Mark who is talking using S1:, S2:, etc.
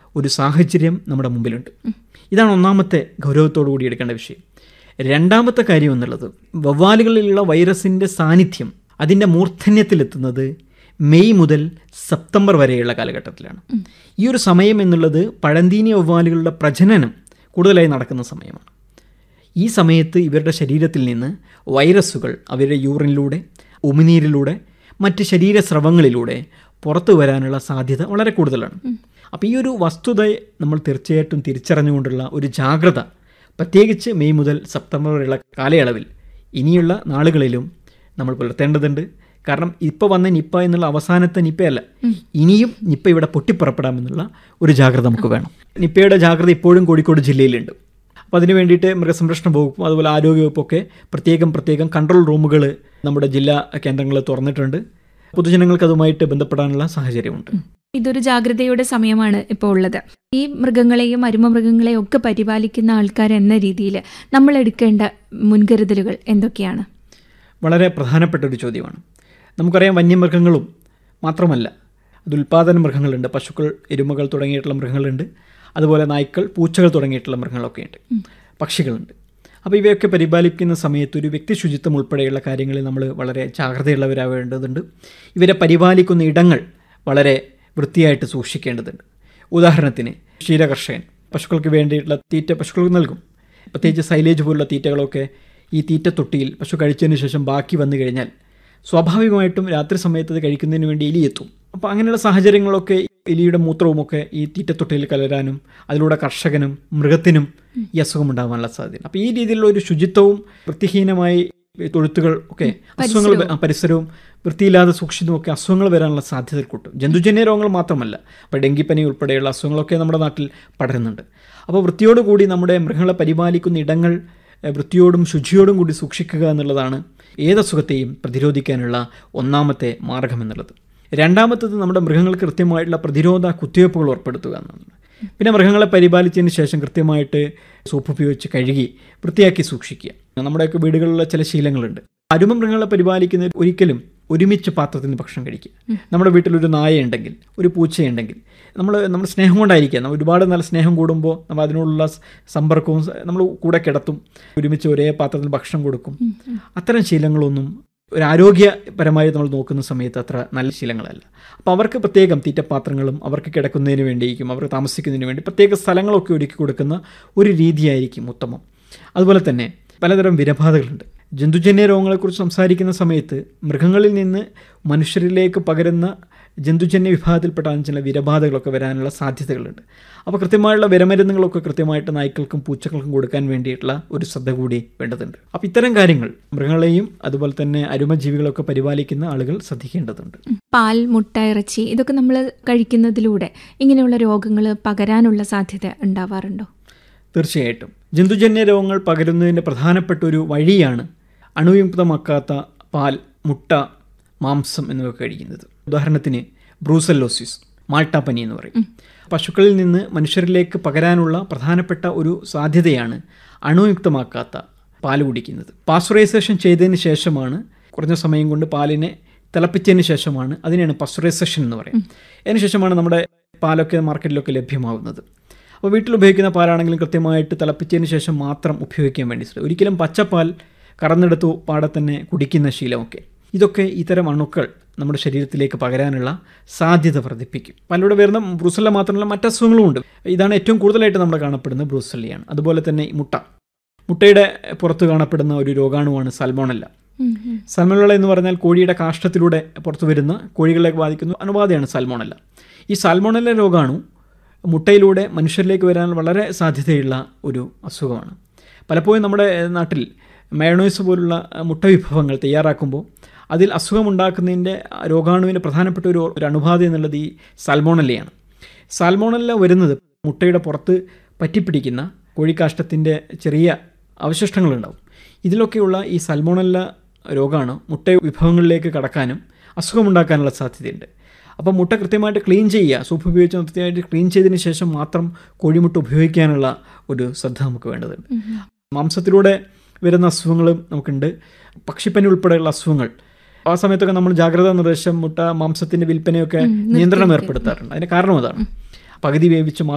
S1: ഒരു സാഹചര്യം നമ്മുടെ മുമ്പിലുണ്ട് ഇതാണ് ഒന്നാമത്തെ ഗൗരവത്തോടു കൂടി എടുക്കേണ്ട വിഷയം രണ്ടാമത്തെ കാര്യം എന്നുള്ളത് വവ്വാലുകളിലുള്ള വൈറസിൻ്റെ സാന്നിധ്യം അതിൻ്റെ മൂർധന്യത്തിലെത്തുന്നത് മെയ് മുതൽ സെപ്റ്റംബർ വരെയുള്ള കാലഘട്ടത്തിലാണ് ഈ ഒരു സമയം എന്നുള്ളത് പഴന്തീനി വവ്വാലുകളുടെ പ്രജനനം കൂടുതലായി നടക്കുന്ന സമയമാണ് ഈ സമയത്ത് ഇവരുടെ ശരീരത്തിൽ നിന്ന് വൈറസുകൾ അവരുടെ യൂറിനിലൂടെ ഉമിനീരിലൂടെ മറ്റ് ശരീരസ്രവങ്ങളിലൂടെ പുറത്തു വരാനുള്ള സാധ്യത വളരെ കൂടുതലാണ് അപ്പോൾ ഈ ഒരു വസ്തുതയെ നമ്മൾ തീർച്ചയായിട്ടും തിരിച്ചറിഞ്ഞുകൊണ്ടുള്ള ഒരു ജാഗ്രത പ്രത്യേകിച്ച് മെയ് മുതൽ സെപ്റ്റംബർ വരെയുള്ള കാലയളവിൽ ഇനിയുള്ള നാളുകളിലും നമ്മൾ പുലർത്തേണ്ടതുണ്ട് കാരണം ഇപ്പോൾ വന്ന നിപ്പ എന്നുള്ള അവസാനത്തെ നിപ്പയല്ല ഇനിയും നിപ്പ ഇവിടെ പൊട്ടിപ്പുറപ്പെടാമെന്നുള്ള ഒരു ജാഗ്രത നമുക്ക് വേണം നിപ്പയുടെ ജാഗ്രത ഇപ്പോഴും കോഴിക്കോട് ജില്ലയിലുണ്ട് അപ്പോൾ അതിന് വേണ്ടിയിട്ട് മൃഗസംരക്ഷണ വകുപ്പും അതുപോലെ ആരോഗ്യവകുപ്പൊക്കെ പ്രത്യേകം പ്രത്യേകം കൺട്രോൾ റൂമുകൾ നമ്മുടെ ജില്ലാ കേന്ദ്രങ്ങളിൽ തുറന്നിട്ടുണ്ട് പൊതുജനങ്ങൾക്ക് അതുമായിട്ട് ബന്ധപ്പെടാനുള്ള സാഹചര്യമുണ്ട്
S2: ഇതൊരു ജാഗ്രതയുടെ സമയമാണ് ഇപ്പോൾ ഉള്ളത് ഈ മൃഗങ്ങളെയും അരുമ മൃഗങ്ങളെയും ഒക്കെ പരിപാലിക്കുന്ന ആൾക്കാർ എന്ന രീതിയിൽ നമ്മൾ എടുക്കേണ്ട മുൻകരുതലുകൾ എന്തൊക്കെയാണ്
S1: വളരെ പ്രധാനപ്പെട്ട ഒരു ചോദ്യമാണ് നമുക്കറിയാം വന്യമൃഗങ്ങളും മാത്രമല്ല അത് ഉൽപ്പാദന മൃഗങ്ങളുണ്ട് പശുക്കൾ എരുമകൾ തുടങ്ങിയിട്ടുള്ള മൃഗങ്ങളുണ്ട് അതുപോലെ നായ്ക്കൾ പൂച്ചകൾ തുടങ്ങിയിട്ടുള്ള മൃഗങ്ങളൊക്കെ ഉണ്ട് പക്ഷികളുണ്ട് അപ്പോൾ ഇവയൊക്കെ പരിപാലിക്കുന്ന സമയത്ത് ഒരു വ്യക്തി ശുചിത്വം ഉൾപ്പെടെയുള്ള കാര്യങ്ങളിൽ നമ്മൾ വളരെ ജാഗ്രതയുള്ളവരാവേണ്ടതുണ്ട് ഇവരെ പരിപാലിക്കുന്ന ഇടങ്ങൾ വളരെ വൃത്തിയായിട്ട് സൂക്ഷിക്കേണ്ടതുണ്ട് ഉദാഹരണത്തിന് ക്ഷീരകർഷകൻ പശുക്കൾക്ക് വേണ്ടിയിട്ടുള്ള തീറ്റ പശുക്കൾക്ക് നൽകും പ്രത്യേകിച്ച് സൈലേജ് പോലുള്ള തീറ്റകളൊക്കെ ഈ തീറ്റ തൊട്ടിയിൽ പശു കഴിച്ചതിന് ശേഷം ബാക്കി വന്നു കഴിഞ്ഞാൽ സ്വാഭാവികമായിട്ടും രാത്രി സമയത്ത് അത് കഴിക്കുന്നതിന് വേണ്ടി എലി എത്തും അപ്പോൾ അങ്ങനെയുള്ള സാഹചര്യങ്ങളൊക്കെ എലിയുടെ മൂത്രവുമൊക്കെ ഈ തീറ്റത്തൊട്ടിയിൽ കലരാനും അതിലൂടെ കർഷകനും മൃഗത്തിനും ഈ അസുഖം ഉണ്ടാകാനുള്ള സാധ്യത അപ്പോൾ ഈ രീതിയിലുള്ള ഒരു ശുചിത്വവും വൃത്തിഹീനമായി തൊഴുത്തുകൾ ഒക്കെ അസുഖങ്ങൾ വ- ആ, പരിസരവും വൃത്തിയില്ലാതെ സൂക്ഷിച്ചും ഒക്കെ അസുഖങ്ങൾ വരാനുള്ള സാധ്യത കൂട്ടും ജന്തുജന്യ രോഗങ്ങൾ മാത്രമല്ല അപ്പോൾ ഡെങ്കിപ്പനി ഉൾപ്പെടെയുള്ള അസുഖങ്ങളൊക്കെ നമ്മുടെ നാട്ടിൽ പടരുന്നുണ്ട് അപ്പോൾ വൃത്തിയോടുകൂടി നമ്മുടെ മൃഗങ്ങളെ പരിപാലിക്കുന്ന ഇടങ്ങൾ എഹ്, വൃത്തിയോടും ശുചിയോടും കൂടി സൂക്ഷിക്കുക എന്നുള്ളതാണ് ഏതസുഖത്തെയും പ്രതിരോധിക്കാനുള്ള ഒന്നാമത്തെ മാർഗം എന്നുള്ളത് രണ്ടാമത്തത് നമ്മുടെ മൃഗങ്ങൾക്ക് കൃത്യമായിട്ടുള്ള പ്രതിരോധ കുത്തിവയ്പ്പുകൾ ഉറപ്പെടുത്തുക എന്നുള്ളത് പിന്നെ മൃഗങ്ങളെ പരിപാലിച്ചതിന് ശേഷം കൃത്യമായിട്ട് സോപ്പ് ഉപയോഗിച്ച് കഴുകി വൃത്തിയാക്കി സൂക്ഷിക്കുക നമ്മുടെയൊക്കെ വീടുകളിലുള്ള ചില ശീലങ്ങളുണ്ട് അരുമ മൃഗങ്ങളെ പരിപാലിക്കുന്ന ഒരിക്കലും ഒരുമിച്ച് പാത്രത്തിൽ നിന്ന് ഭക്ഷണം കഴിക്കുക നമ്മുടെ വീട്ടിലൊരു നായ ഉണ്ടെങ്കിൽ ഒരു പൂച്ചയുണ്ടെങ്കിൽ നമ്മൾ നമ്മൾ സ്നേഹം കൊണ്ടായിരിക്കുക നമ്മൾ ഒരുപാട് നല്ല സ്നേഹം കൂടുമ്പോൾ നമ്മൾ അതിനോടുള്ള സ് സമ്പർക്കവും സ- നമ്മൾ കൂടെ കിടത്തും ഒരുമിച്ച് ഒരേ പാത്രത്തിൽ ഭക്ഷണം കൊടുക്കും അത്തരം ശീലങ്ങളൊന്നും ഒരു ആരോഗ്യപരമായി നമ്മൾ നോക്കുന്ന സമയത്ത് അത്ര നല്ല ശീലങ്ങളല്ല അപ്പോൾ അവർക്ക് പ്രത്യേകം തീറ്റപ്പാത്രങ്ങളും അവർക്ക് കിടക്കുന്നതിന് വേണ്ടിയിരിക്കും അവർക്ക് താമസിക്കുന്നതിന് വേണ്ടി പ്രത്യേക സ്ഥലങ്ങളൊക്കെ ഒരുക്കി കൊടുക്കുന്ന ഒരു രീതിയായിരിക്കും ഉത്തമം അതുപോലെ തന്നെ പലതരം വിരബാധകളുണ്ട് ജന്തുജന്യ രോഗങ്ങളെക്കുറിച്ച് സംസാരിക്കുന്ന സമയത്ത് മൃഗങ്ങളിൽ നിന്ന് മനുഷ്യരിലേക്ക് പകരുന്ന ജന്തുജന്യ വിഭാഗത്തിൽപ്പെട്ട ചില വിരബാധകളൊക്കെ വരാനുള്ള സാധ്യതകളുണ്ട് അപ്പോൾ കൃത്യമായുള്ള വിരമരുന്നുകളൊക്കെ കൃത്യമായിട്ട് നായ്ക്കൾക്കും പൂച്ചകൾക്കും കൊടുക്കാൻ വേണ്ടിയിട്ടുള്ള ഒരു ശ്രദ്ധ കൂടി വേണ്ടതുണ്ട് അപ്പോൾ ഇത്തരം കാര്യങ്ങൾ മൃഗങ്ങളെയും അതുപോലെ തന്നെ അരുമജീവികളൊക്കെ പരിപാലിക്കുന്ന ആളുകൾ ശ്രദ്ധിക്കേണ്ടതുണ്ട്
S2: പാൽ മുട്ട ഇറച്ചി ഇതൊക്കെ നമ്മൾ കഴിക്കുന്നതിലൂടെ ഇങ്ങനെയുള്ള രോഗങ്ങൾ പകരാനുള്ള സാധ്യത ഉണ്ടാവാറുണ്ടോ
S1: തീർച്ചയായിട്ടും ജന്തുജന്യ രോഗങ്ങൾ പകരുന്നതിൻ്റെ പ്രധാനപ്പെട്ട ഒരു വഴിയാണ് അണുവിമുക്തമാക്കാത്ത പാൽ മുട്ട മാംസം എന്നിവയൊക്കെ കഴിക്കുന്നത് ഉദാഹരണത്തിന് ബ്രൂസല്ലോസിസ് മാൾട്ടാപ്പനി എന്ന് പറയും പശുക്കളിൽ നിന്ന് മനുഷ്യരിലേക്ക് പകരാനുള്ള പ്രധാനപ്പെട്ട ഒരു സാധ്യതയാണ് അണുയുക്തമാക്കാത്ത പാൽ കുടിക്കുന്നത് പാസ്ചറൈസേഷൻ ചെയ്തതിന് ശേഷമാണ് കുറഞ്ഞ സമയം കൊണ്ട് പാലിനെ തിളപ്പിച്ചതിന് ശേഷമാണ് അതിനെയാണ് പസ്ചറൈസേഷൻ എന്ന് പറയും അതിനുശേഷമാണ് നമ്മുടെ പാലൊക്കെ മാർക്കറ്റിലൊക്കെ ലഭ്യമാകുന്നത് അപ്പോൾ വീട്ടിൽ ഉപയോഗിക്കുന്ന പാലാണെങ്കിലും കൃത്യമായിട്ട് തിളപ്പിച്ചതിന് ശേഷം മാത്രം ഉപയോഗിക്കാൻ വേണ്ടി ശ്രമിക്കുക ഒരിക്കലും പച്ചപ്പാൽ കറന്നെടുത്ത് പാടെ തന്നെ കുടിക്കുന്ന ശീലമൊക്കെ ഇതൊക്കെ ഇത്തരം അണുക്കൾ നമ്മുടെ ശരീരത്തിലേക്ക് പകരാനുള്ള സാധ്യത വർദ്ധിപ്പിക്കും പലരുടെ വരുന്ന ബ്രൂസല്ല മാത്രമല്ല മറ്റ് അസുഖങ്ങളും ഉണ്ട് ഇതാണ് ഏറ്റവും കൂടുതലായിട്ട് നമ്മൾ കാണപ്പെടുന്ന ബ്രൂസല്ലിയാണ് അതുപോലെ തന്നെ ഈ മുട്ട മുട്ടയുടെ പുറത്ത് കാണപ്പെടുന്ന ഒരു രോഗാണുവാണ് സൽമോണല്ല സൽമോണല്ല എന്ന് പറഞ്ഞാൽ കോഴിയുടെ കാഷ്ടത്തിലൂടെ പുറത്തു വരുന്ന കോഴികളെ ബാധിക്കുന്ന അണുബാധയാണ് സൽമോണല്ല ഈ സൽമോണല്ല രോഗാണു മുട്ടയിലൂടെ മനുഷ്യരിലേക്ക് വരാൻ വളരെ സാധ്യതയുള്ള ഒരു അസുഖമാണ് പലപ്പോഴും നമ്മുടെ നാട്ടിൽ മയണോയ്സ് പോലുള്ള മുട്ട വിഭവങ്ങൾ തയ്യാറാക്കുമ്പോൾ അതിൽ അസുഖമുണ്ടാക്കുന്നതിൻ്റെ രോഗാണുവിൻ്റെ പ്രധാനപ്പെട്ട ഒരു ഒരു അണുബാധ എന്നുള്ളത് ഈ സാൽമോണല്ലയാണ് സാൽമോണല്ല വരുന്നത് മുട്ടയുടെ പുറത്ത് പറ്റിപ്പിടിക്കുന്ന കോഴിക്കാഷ്ടത്തിൻ്റെ ചെറിയ അവശിഷ്ടങ്ങളുണ്ടാവും ഇതിലൊക്കെയുള്ള ഈ സൽമോണല്ല രോഗമാണ് മുട്ട വിഭവങ്ങളിലേക്ക് കടക്കാനും അസുഖമുണ്ടാക്കാനുള്ള സാധ്യതയുണ്ട് അപ്പോൾ മുട്ട കൃത്യമായിട്ട് ക്ലീൻ ചെയ്യുക സൂപ്പ് ഉപയോഗിച്ച് കൃത്യമായിട്ട് ക്ലീൻ ചെയ്തതിന് ശേഷം മാത്രം കോഴിമുട്ട ഉപയോഗിക്കാനുള്ള ഒരു ശ്രദ്ധ നമുക്ക് വേണ്ടതുണ്ട് മാംസത്തിലൂടെ വരുന്ന അസുഖങ്ങളും നമുക്കുണ്ട് പക്ഷിപ്പനി ഉൾപ്പെടെയുള്ള അസുഖങ്ങൾ ആ സമയത്തൊക്കെ നമ്മൾ ജാഗ്രതാ നിർദ്ദേശം മുട്ട മാംസത്തിൻ്റെ വിൽപ്പനയൊക്കെ നിയന്ത്രണം ഏർപ്പെടുത്താറുണ്ട് അതിന് കാരണം അതാണ് പകുതി വേവിച്ച് മാത്രം